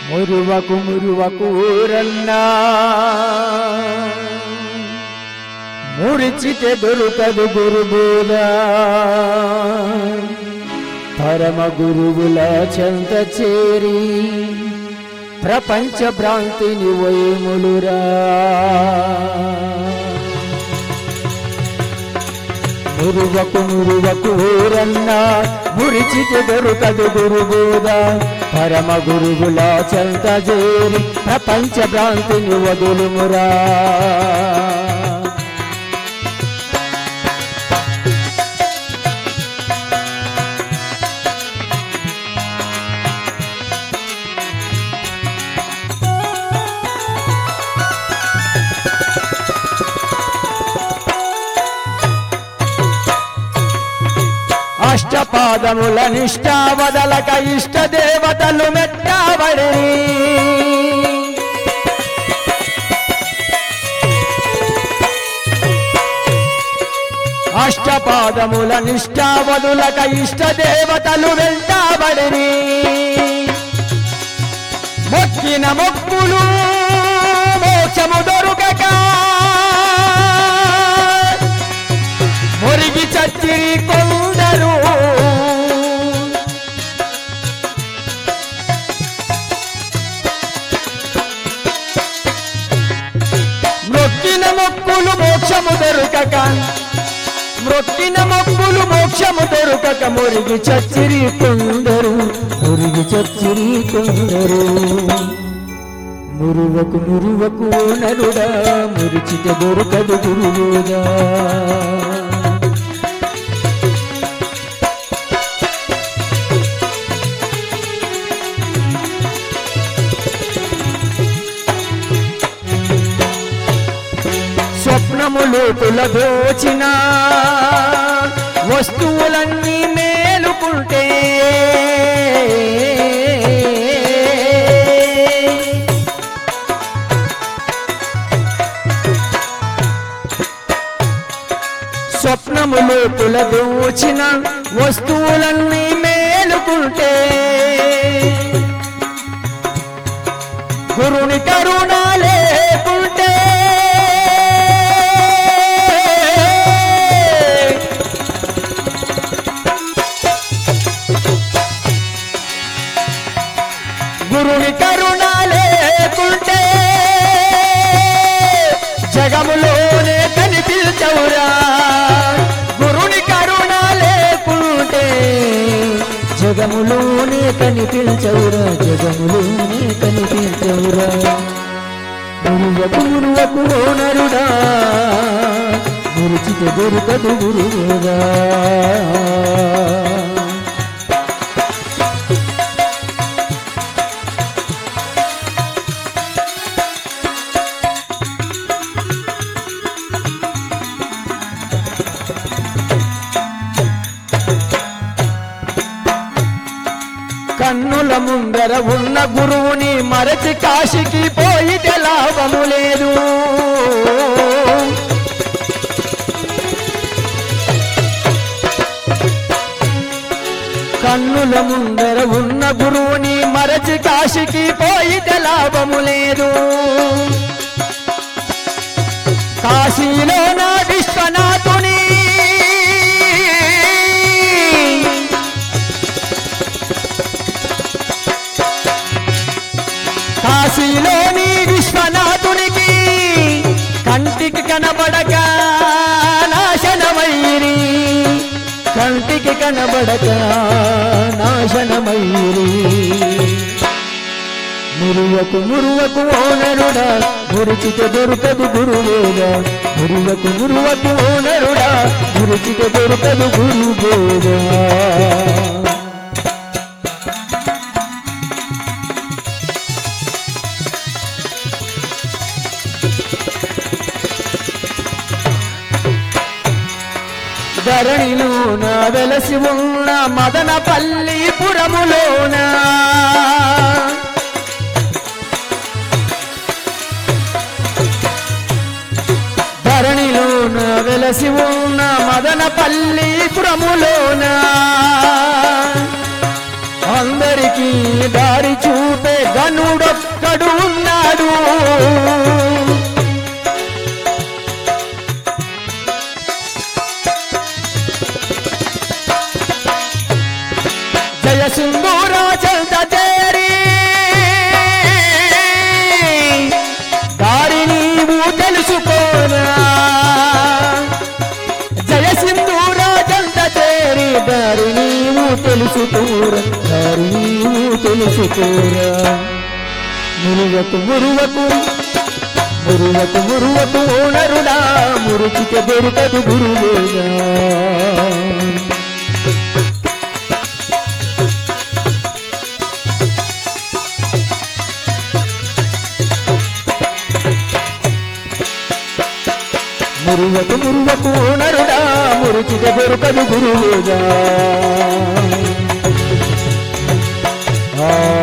మురువకు మురువకు ఊరన్నా మురిచితే దొరుకదు గురుబోధ పరమ గురువుల చెంత చేరి ప్రపంచ భ్రాంతిని వైములురా మురువకు మురువకు ఊరన్నా మురిచితే దొరుకదు గురుబోధ పరమ గురువుల చెంత చేరి ప్రపంచ భ్రాంతిని వదులుమురా అష్టపాదముల నిష్టా వదలక ఇష్ట దేవతలు మెట్టాబడి అష్టపాదముల నిష్టా వదులక ఇష్ట దేవతలు వెంటాబడి మొక్కిన మొక్కులు మోక్షము దొరుకక మురిగి చచ్చిరి కొందరు మొక్కిన మొక్కులు మోక్షము దొరకక మొక్కిన మొక్కులు మోక్షము దొరకక మురిగి చచ్చిరి కొందరు మురిగి చచ్చిరి కొందరు మురువకు మురువకు నరుడా మురిచిత దొరకదు గురువుగా స్వప్నములు దోచిన వస్తువులన్నీ మేలుకుంటే స్వప్నములు దోచిన వస్తువులన్నీ మేలుకుంటే గురుని కరుణ లేకుంటే గురుని కరుణ లేకుంటే జగములోనే కనిపించవురా గురుని కరుణ లేకుంటే జగములోనే కనిపించవురా జగములోనే కనిపించవురా గురువకు గురువకు నరుడా గురుచిత దొరకదు గురువుగా కన్నుల ముందర ఉన్న గురువుని మరచి కాశీకి పోయితే లాభము లేదు కన్నుల ముందర ఉన్న గురువుని మరచి కాశీకి పోయితే లాభము లేదు కాశీలో నా విశ్వనాథుని కాశీలోని విశ్వనాథునికి కంటికి కనబడక నాశనమైరి కంటికి కనబడక నాశనమైరి మురువకు మురువకు ఓనరుడా మురిచిత దొరకదు గురువేదా మురువకు మురువకు ఓనరుడా మురిచిత దొరకదు గురువేదా ధరణిలోన వెలసి ఉన్న మదనపల్లి పురములోన ధరణిలోన వెలసి ఉన్న మదనపల్లి పురములోన అందరికీ దారి చూపే గనుడొక్కడు ఉన్నాడు జయ సింధూర చంద చేరి దారి నీవు తెలుసుకోనా జయ సింధూర చంద చేరి దారి నీవు తెలుసుకోరా దారి నీవు తెలుసుకోరా మురువకు మురువకు మురువకు మురువకు ఓనరుడా మురుచిత దొరకదు గురువేగా మురువకు మురువకు నరుడా మురుచిత దొరకదు గురువుగా ఆ